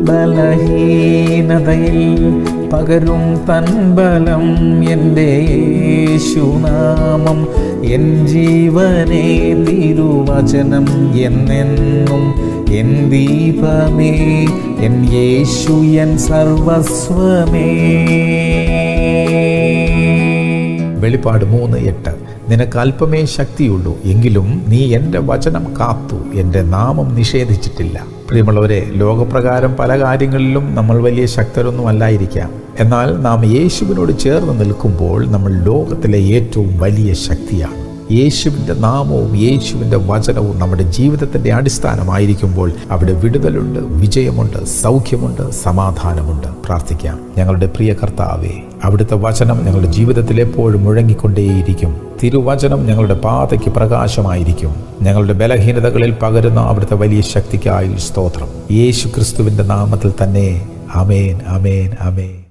ബലഹീനതയിൽ പകരും തൻബലം എൻ്റെ യേശുനാമം എൻ ജീവനെ തിരുവചനം എന്നെന്നും എൻ ദീപമേ എൻ യേശു എൻ സർവസ്വമേ വെളിപ്പാട് മൂന്ന് എട്ട് നിനക്ക് അല്പമേ ശക്തിയുള്ളൂ എങ്കിലും നീ എൻ്റെ വചനം കാത്തു എൻ്റെ നാമം നിഷേധിച്ചിട്ടില്ല പ്രിയമുള്ളവരെ ലോകപ്രകാരം പല കാര്യങ്ങളിലും നമ്മൾ വലിയ ശക്തരൊന്നും അല്ലായിരിക്കാം എന്നാൽ നാം യേശുവിനോട് ചേർന്ന് നിൽക്കുമ്പോൾ നമ്മൾ ലോകത്തിലെ ഏറ്റവും വലിയ ശക്തിയാണ് യേശുവിൻ്റെ നാമവും യേശുവിൻ്റെ വചനവും നമ്മുടെ ജീവിതത്തിൻ്റെ അടിസ്ഥാനമായിരിക്കുമ്പോൾ അവിടെ വിടുതലുണ്ട് വിജയമുണ്ട് സൗഖ്യമുണ്ട് സമാധാനമുണ്ട് പ്രാർത്ഥിക്കാം ഞങ്ങളുടെ പ്രിയ കർത്താവേ അവിടുത്തെ വചനം ഞങ്ങളുടെ ജീവിതത്തിൽ എപ്പോഴും മുഴങ്ങിക്കൊണ്ടേയിരിക്കും തിരുവചനം ഞങ്ങളുടെ പാതയ്ക്ക് പ്രകാശമായിരിക്കും ഞങ്ങളുടെ ബലഹീനതകളിൽ പകരുന്ന അവിടുത്തെ വലിയ ശക്തിക്കായി സ്തോത്രം യേശു ക്രിസ്തുവിൻ്റെ നാമത്തിൽ തന്നെ അമേൻ അമേൻ അമേൻ